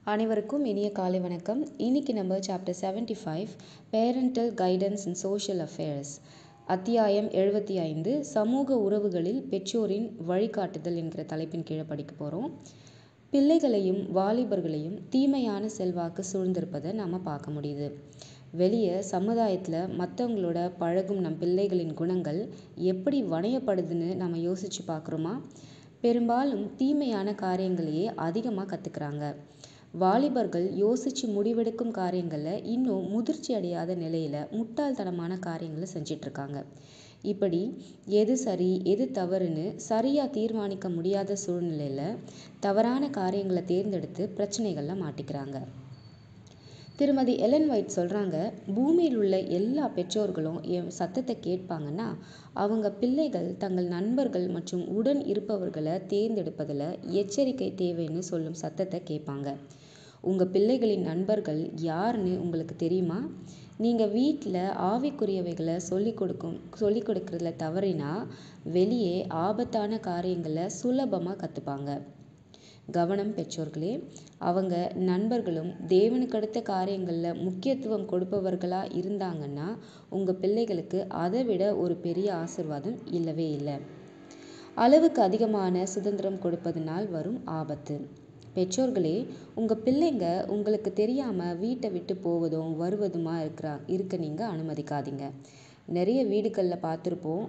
அனைவருக்கும் இனிய காலை வணக்கம் இன்னைக்கு நம்ம chapter seventy five parental guidance in social affairs அத்தியாயம் எழுபத்தி ஐந்து சமூக உறவுகளில் பெற்றோரின் வழிகாட்டுதல் என்கிற தலைப்பின் கீழே படிக்க போகிறோம் பிள்ளைகளையும் வாலிபர்களையும் தீமையான செல்வாக்கு சூழ்ந்திருப்பதை நாம் பார்க்க முடியுது வெளியே சமுதாயத்தில் மற்றவங்களோட பழகும் நம் பிள்ளைகளின் குணங்கள் எப்படி வணையப்படுதுன்னு நம்ம யோசித்து பார்க்குறோமா பெரும்பாலும் தீமையான காரியங்களையே அதிகமாக கற்றுக்குறாங்க வாலிபர்கள் யோசித்து முடிவெடுக்கும் காரியங்களில் இன்னும் முதிர்ச்சி அடையாத நிலையில் முட்டாள்தனமான காரியங்களை செஞ்சிட்ருக்காங்க இப்படி எது சரி எது தவறுன்னு சரியாக தீர்மானிக்க முடியாத சூழ்நிலையில் தவறான காரியங்களை தேர்ந்தெடுத்து பிரச்சனைகளில் மாட்டிக்கிறாங்க திருமதி எலன் ஒயிட் சொல்கிறாங்க பூமியில் உள்ள எல்லா பெற்றோர்களும் என் சத்தத்தை கேட்பாங்கன்னா அவங்க பிள்ளைகள் தங்கள் நண்பர்கள் மற்றும் உடன் இருப்பவர்களை தேர்ந்தெடுப்பதில் எச்சரிக்கை தேவைன்னு சொல்லும் சத்தத்தை கேட்பாங்க உங்கள் பிள்ளைகளின் நண்பர்கள் யாருன்னு உங்களுக்கு தெரியுமா நீங்கள் வீட்டில் ஆவிக்குரியவைகளை சொல்லி கொடுக்கும் சொல்லி கொடுக்குறதுல தவறினா வெளியே ஆபத்தான காரியங்களை சுலபமாக கற்றுப்பாங்க கவனம் பெற்றோர்களே அவங்க நண்பர்களும் தேவனுக்கடுத்த காரியங்களில் முக்கியத்துவம் கொடுப்பவர்களாக இருந்தாங்கன்னா உங்கள் பிள்ளைகளுக்கு அதை விட ஒரு பெரிய ஆசிர்வாதம் இல்லவே இல்லை அளவுக்கு அதிகமான சுதந்திரம் கொடுப்பதனால் வரும் ஆபத்து பெற்றோர்களே உங்கள் பிள்ளைங்க உங்களுக்கு தெரியாமல் வீட்டை விட்டு போவதும் வருவதுமா இருக்கிறா இருக்க நீங்கள் அனுமதிக்காதீங்க நிறைய வீடுகளில் பார்த்துருப்போம்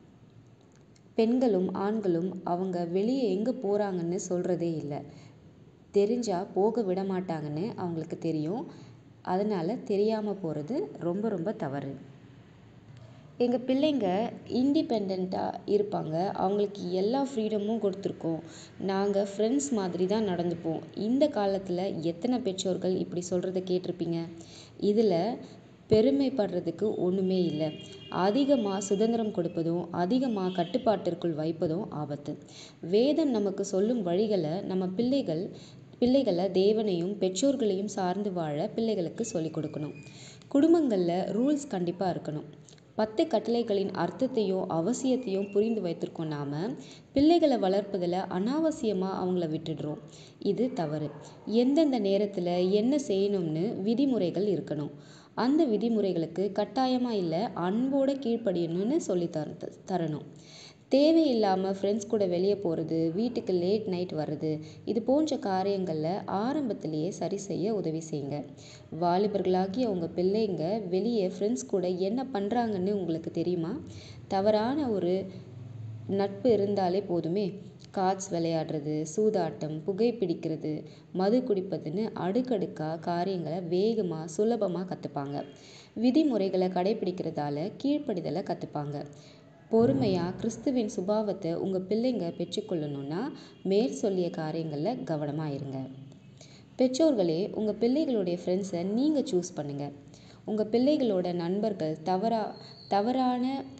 பெண்களும் ஆண்களும் அவங்க வெளியே எங்கே போகிறாங்கன்னு சொல்கிறதே இல்லை தெரிஞ்சால் போக விட மாட்டாங்கன்னு அவங்களுக்கு தெரியும் அதனால் தெரியாமல் போகிறது ரொம்ப ரொம்ப தவறு எங்கள் பிள்ளைங்க இண்டிபெண்ட்டாக இருப்பாங்க அவங்களுக்கு எல்லா ஃப்ரீடமும் கொடுத்துருக்கோம் நாங்கள் ஃப்ரெண்ட்ஸ் மாதிரி தான் நடந்துப்போம் இந்த காலத்தில் எத்தனை பெற்றோர்கள் இப்படி சொல்கிறத கேட்டிருப்பீங்க இதில் பெருமைப்படுறதுக்கு ஒன்றுமே இல்லை அதிகமாக சுதந்திரம் கொடுப்பதும் அதிகமாக கட்டுப்பாட்டிற்குள் வைப்பதும் ஆபத்து வேதம் நமக்கு சொல்லும் வழிகளை நம்ம பிள்ளைகள் பிள்ளைகளை தேவனையும் பெற்றோர்களையும் சார்ந்து வாழ பிள்ளைகளுக்கு சொல்லிக் கொடுக்கணும் குடும்பங்களில் ரூல்ஸ் கண்டிப்பாக இருக்கணும் பத்து கட்டளைகளின் அர்த்தத்தையும் அவசியத்தையும் புரிந்து வைத்திருக்கோம் நாம் பிள்ளைகளை வளர்ப்பதில் அனாவசியமாக அவங்கள விட்டுடுறோம் இது தவறு எந்தெந்த நேரத்தில் என்ன செய்யணும்னு விதிமுறைகள் இருக்கணும் அந்த விதிமுறைகளுக்கு கட்டாயமாக இல்லை அன்போடு கீழ்ப்படியணும்னு சொல்லி தர தரணும் தேவையில்லாமல் ஃப்ரெண்ட்ஸ் கூட வெளியே போகிறது வீட்டுக்கு லேட் நைட் வர்றது இது போன்ற காரியங்களில் ஆரம்பத்திலேயே சரி செய்ய உதவி செய்யுங்க வாலிபர்களாகி அவங்க பிள்ளைங்க வெளியே ஃப்ரெண்ட்ஸ் கூட என்ன பண்ணுறாங்கன்னு உங்களுக்கு தெரியுமா தவறான ஒரு நட்பு இருந்தாலே போதுமே காட்ஸ் விளையாடுறது சூதாட்டம் புகைப்பிடிக்கிறது மது குடிப்பதுன்னு அடுக்கடுக்காக காரியங்களை வேகமாக சுலபமாக கற்றுப்பாங்க விதிமுறைகளை கடைபிடிக்கிறதால கீழ்ப்படிதலை கற்றுப்பாங்க பொறுமையாக கிறிஸ்துவின் சுபாவத்தை உங்கள் பிள்ளைங்க பெற்றுக்கொள்ளணுன்னா மேற் சொல்லிய காரியங்களில் கவனமாக இருங்க பெற்றோர்களே உங்கள் பிள்ளைகளுடைய ஃப்ரெண்ட்ஸை நீங்கள் சூஸ் பண்ணுங்கள் உங்கள் பிள்ளைகளோட நண்பர்கள் தவறா தவறான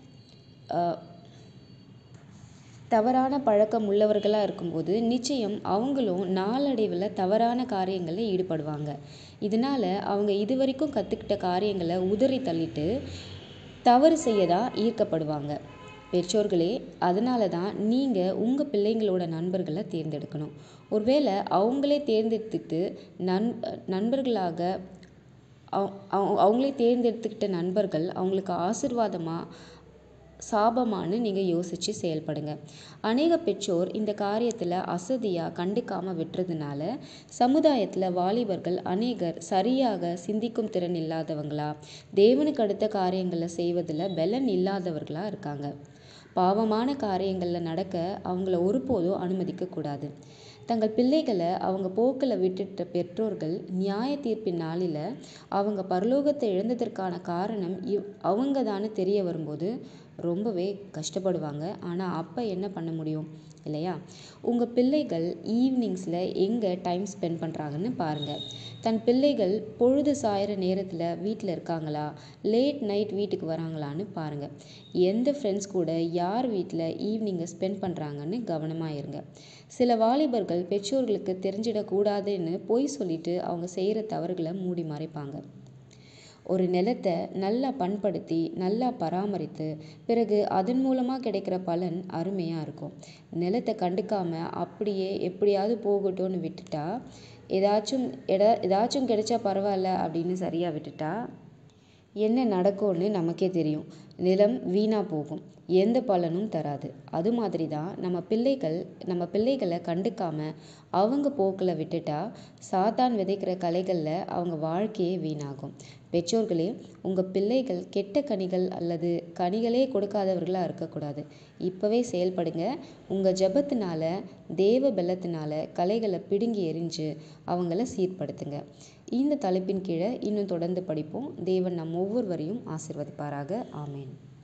தவறான பழக்கம் உள்ளவர்களாக இருக்கும்போது நிச்சயம் அவங்களும் நாளடைவில் தவறான காரியங்களில் ஈடுபடுவாங்க இதனால் அவங்க இது வரைக்கும் கற்றுக்கிட்ட காரியங்களை உதறி தள்ளிட்டு தவறு செய்ய தான் ஈர்க்கப்படுவாங்க பெற்றோர்களே அதனால தான் நீங்கள் உங்கள் பிள்ளைங்களோட நண்பர்களை தேர்ந்தெடுக்கணும் ஒருவேளை அவங்களே தேர்ந்தெடுத்துட்டு நண் நண்பர்களாக அவங்களே தேர்ந்தெடுத்துக்கிட்ட நண்பர்கள் அவங்களுக்கு ஆசிர்வாதமாக சாபமானு நீங்கள் யோசித்து செயல்படுங்க அநேக பெற்றோர் இந்த காரியத்தில் அசதியாக கண்டுக்காமல் விட்டுறதுனால சமுதாயத்தில் வாலிபர்கள் அநேகர் சரியாக சிந்திக்கும் திறன் இல்லாதவங்களா தேவனுக்கு அடுத்த காரியங்களை செய்வதில் பலன் இல்லாதவர்களாக இருக்காங்க பாவமான காரியங்களில் நடக்க அவங்கள ஒருபோதும் அனுமதிக்கக்கூடாது தங்கள் பிள்ளைகளை அவங்க போக்கில் விட்டுட்ட பெற்றோர்கள் நியாய தீர்ப்பின் நாளில் அவங்க பரலோகத்தை இழந்ததற்கான காரணம் இவ் அவங்க தானே தெரிய வரும்போது ரொம்பவே கஷ்டப்படுவாங்க ஆனால் அப்போ என்ன பண்ண முடியும் இல்லையா உங்கள் பிள்ளைகள் ஈவினிங்ஸில் எங்கே டைம் ஸ்பெண்ட் பண்ணுறாங்கன்னு பாருங்கள் தன் பிள்ளைகள் பொழுது சாயிற நேரத்தில் வீட்டில் இருக்காங்களா லேட் நைட் வீட்டுக்கு வராங்களான்னு பாருங்கள் எந்த ஃப்ரெண்ட்ஸ் கூட யார் வீட்டில் ஈவினிங்கை ஸ்பெண்ட் பண்ணுறாங்கன்னு கவனமாக இருங்க சில வாலிபர்கள் பெற்றோர்களுக்கு தெரிஞ்சிடக்கூடாதுன்னு பொய் சொல்லிட்டு அவங்க செய்கிற தவறுகளை மூடி மறைப்பாங்க ஒரு நிலத்தை நல்லா பண்படுத்தி நல்லா பராமரித்து பிறகு அதன் மூலமாக கிடைக்கிற பலன் அருமையாக இருக்கும் நிலத்தை கண்டுக்காமல் அப்படியே எப்படியாவது போகட்டும்னு விட்டுட்டா ஏதாச்சும் எடா ஏதாச்சும் கிடைச்சா பரவாயில்ல அப்படின்னு சரியாக விட்டுட்டா என்ன நடக்கும்னு நமக்கே தெரியும் நிலம் வீணாக போகும் எந்த பலனும் தராது அது மாதிரி தான் நம்ம பிள்ளைகள் நம்ம பிள்ளைகளை கண்டுக்காமல் அவங்க போக்கில் விட்டுட்டா சாத்தான் விதைக்கிற கலைகளில் அவங்க வாழ்க்கையே வீணாகும் பெற்றோர்களே உங்கள் பிள்ளைகள் கெட்ட கனிகள் அல்லது கனிகளே கொடுக்காதவர்களாக இருக்கக்கூடாது இப்போவே செயல்படுங்க உங்கள் ஜபத்தினால தேவ பலத்தினால கலைகளை பிடுங்கி எரிஞ்சு அவங்கள சீர்படுத்துங்க இந்த தலைப்பின் கீழே இன்னும் தொடர்ந்து படிப்போம் தேவன் நம் ஒவ்வொருவரையும் ஆசிர்வதிப்பாராக ஆமேன்